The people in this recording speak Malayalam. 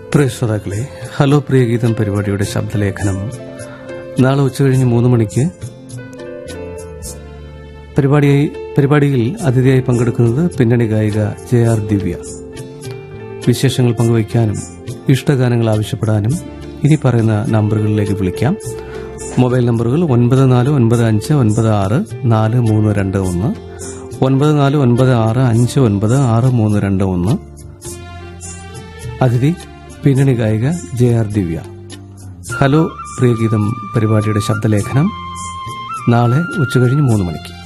പ്രിയ ശ്രോതാക്കളെ ഹലോ പ്രിയഗീതം പരിപാടിയുടെ ശബ്ദലേഖനം നാളെ ഉച്ചകഴിഞ്ഞ് മൂന്ന് മണിക്ക് പരിപാടിയായി പരിപാടിയിൽ അതിഥിയായി പങ്കെടുക്കുന്നത് പിന്നണി ഗായിക ജെ ആർ ദിവ്യ വിശേഷങ്ങൾ പങ്കുവയ്ക്കാനും ഇഷ്ടഗാനങ്ങൾ ആവശ്യപ്പെടാനും ഇനി പറയുന്ന നമ്പറുകളിലേക്ക് വിളിക്കാം മൊബൈൽ നമ്പറുകൾ ഒൻപത് നാല് ഒൻപത് അഞ്ച് ഒൻപത് ആറ് നാല് മൂന്ന് രണ്ട് ഒന്ന് ഒൻപത് നാല് ഒൻപത് ആറ് അഞ്ച് ഒൻപത് ആറ് മൂന്ന് രണ്ട് ഒന്ന് അതിഥി പിന്നണി ഗായിക ജെ ആർ ദിവ്യ ഹലോ പ്രിയഗീതം പരിപാടിയുടെ ശബ്ദലേഖനം നാളെ ഉച്ചകഴിഞ്ഞ് മൂന്ന് മണിക്ക്